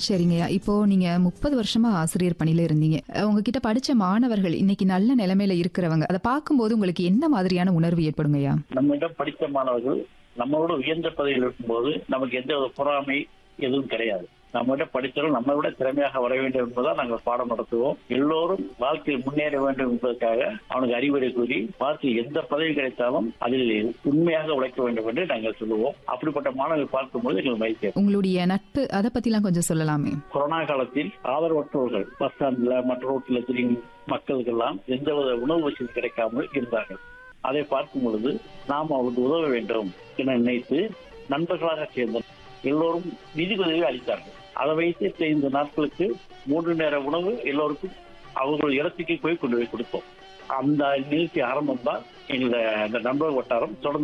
சரிங்கய்யா இப்போ நீங்க முப்பது வருஷமா ஆசிரியர் பணியில இருந்தீங்க அஹ் உங்ககிட்ட படிச்ச மாணவர்கள் இன்னைக்கு நல்ல நிலைமையில இருக்கிறவங்க அதை பார்க்கும்போது உங்களுக்கு என்ன மாதிரியான உணர்வு ஏற்படுங்கய்யா நம்மிடம் படித்த மாணவர்கள் நம்மளோட உயர்ந்த பதவியில் இருக்கும்போது நமக்கு எந்த ஒரு பொறாமை எதுவும் கிடையாது நம்மகிட்ட படித்தவர்கள் நம்மை விட திறமையாக வர வேண்டும் என்பதால் நாங்கள் பாடம் நடத்துவோம் எல்லோரும் வாழ்க்கையில் முன்னேற வேண்டும் என்பதற்காக அவனுக்கு அறிவுரை கூறி வாழ்க்கையில் எந்த பதவி கிடைத்தாலும் அதில் உண்மையாக உழைக்க வேண்டும் என்று நாங்கள் சொல்லுவோம் அப்படிப்பட்ட மாணவர்கள் பார்க்கும்போது எங்களுக்கு மகிழ்ச்சி உங்களுடைய நட்பு அதை பத்திலாம் கொஞ்சம் சொல்லலாமே கொரோனா காலத்தில் ஆதரவற்றவர்கள் பஸ் ஸ்டாண்ட்ல மற்ற ரோட்டில் திரியும் மக்களுக்கெல்லாம் எந்தவித உணவு வசதி கிடைக்காமல் இருந்தார்கள் அதை பார்க்கும் பொழுது நாம் அவருக்கு உதவ வேண்டும் என நினைத்து நண்பர்களாக சேர்ந்தோம் எல்லோரும் நிதி உதவி அளித்தார்கள் அதை வைத்து இந்த நாட்களுக்கு மூன்று நேர உணவு எல்லோருக்கும் அவர்கள் இடத்துக்கு போய் கொண்டு போய் கொடுத்தோம் அந்த நிகழ்ச்சி ஆரம்பம் தான் எங்களோட இந்த நண்பர் வட்டாரம் தொடர்ந்து